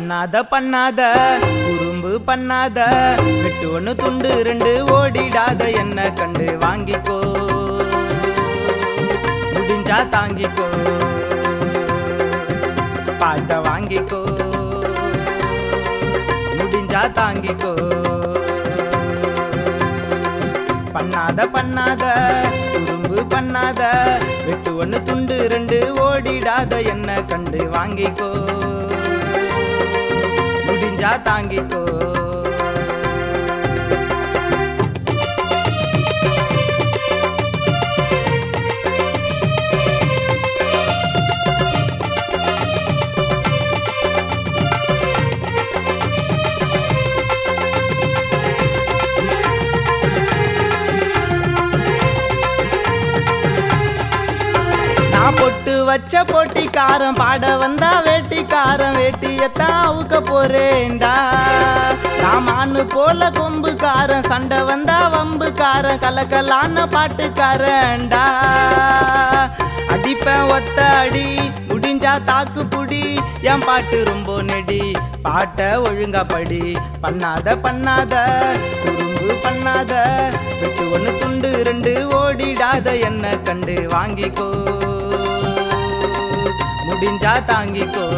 பண்ணாத பண்ணாத குறும்பு பண்ணாத விட்டு ஒண்ணு துண்டு ரெண்டு ஓடிடாத என்ன கண்டு வாங்கிக்கோ முடிஞ்சா தாங்கிக்கோ பாட்ட வாங்கிக்கோ முடிஞ்சா தாங்கிக்கோ பண்ணாத பண்ணாத குறும்பு பண்ணாத வெட்டு ஒண்ணு துண்டு ரெண்டு ஓடிடாத என்ன கண்டு வாங்கிக்கோ முடிஞ்சா தாங்கிக்கோ நான் பொட்டு வச்ச போட்டிக்காரன் பாட வந்தா வேட்டிக்காரன் வேட்டியத்தான் அவுக்க போறேன்டா நான் மானு போல கொம்புக்காரன் சண்டை வந்தா வம்புக்காரன் கலக்கலான பாட்டுக்காரன்டா அடிப்பேன் ஒத்த அடி முடிஞ்சா தாக்கு புடி என் பாட்டு ரொம்ப நெடி பாட்ட ஒழுங்கா படி பண்ணாத பண்ணாத குறும்பு பண்ணாத விட்டு ஒண்ணு துண்டு ரெண்டு ஓடிடாத என்ன கண்டு வாங்கிக்கோ முடிஞ்சா தாங்கிக்கோ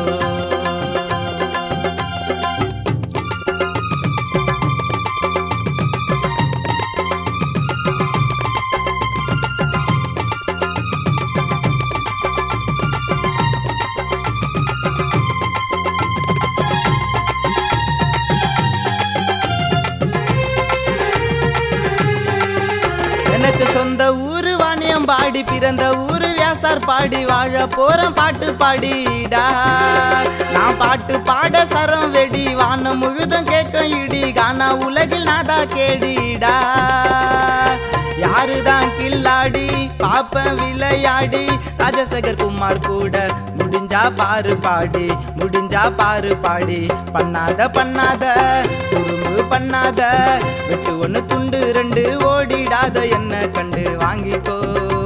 எனக்கு சொந்த ஊரு வாணியம் பாடி பிறந்த ஊரு வியாசார் பாடி வாழ போறேன் பாட்டு பாடிடா நான் பாட்டு பாட சரம் வெடி வானம் முழுதும் கேட்கும் இடி கானா உலகில் நாதா கேடிடா யாருதான் கில்லாடி பாப்ப விளையாடி ராஜசேகர் குமார் கூட முடிஞ்சா பாரு பாடி முடிஞ்சா பாரு பாடி பண்ணாத பண்ணாத குறும்பு பண்ணாத விட்டு ஒண்ணு துண்டு ரெண்டு ஓடிடாத என்ன கண்டு வாங்கிக்கோ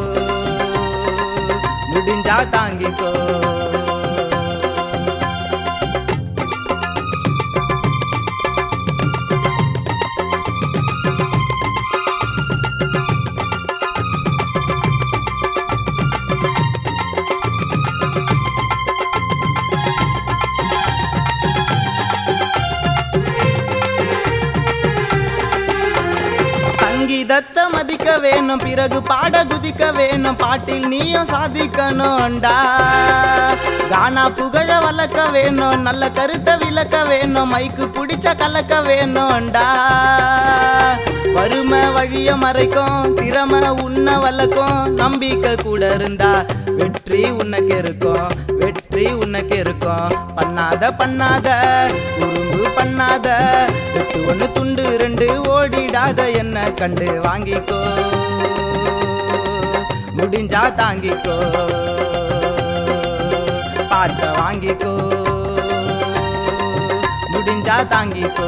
முடிஞ்சா தாங்கிக்கோ சங்கீதத்தை மதிக்க வேணும் பிறகு பாட குதிக்க வேணும் பாட்டில் நீயும் சாதிக்கணும்டா கானா புகழ வளர்க்க வேணும் நல்ல கருத்தை விளக்க வேணும் மைக்கு பிடிச்ச கலக்க வேணும்டா வறுமை வழிய மறைக்கும் திறமை உன்ன வளர்க்கும் நம்பிக்கை கூட இருந்தா வெற்றி உனக்கு இருக்கும் வெற்றி உனக்கு இருக்கும் பண்ணாத பண்ணாத குறும்பு பண்ணாத விட்டு ஒண்ணு துண்டு ரெண்டு ஓடிடாத என்ன கண்டு வாங்கிக்கோ முடிஞ்சா தாங்கிக்கோ பாட்ட வாங்கிக்கோ முடிஞ்சா தாங்கிக்கோ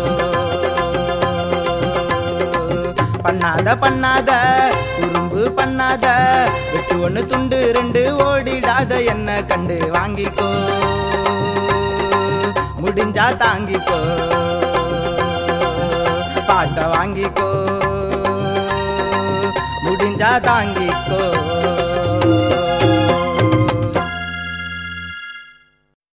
பண்ணாத பண்ணாத குறும்பு பண்ணாத விட்டு ஒண்ணு துண்டு ரெண்டு ஓடிடாத என்ன கண்டு வாங்கிக்கோ முடிஞ்சா தாங்கிக்கோ பாட்ட வாங்கிக்கோ முடிஞ்சா தாங்கிக்கோ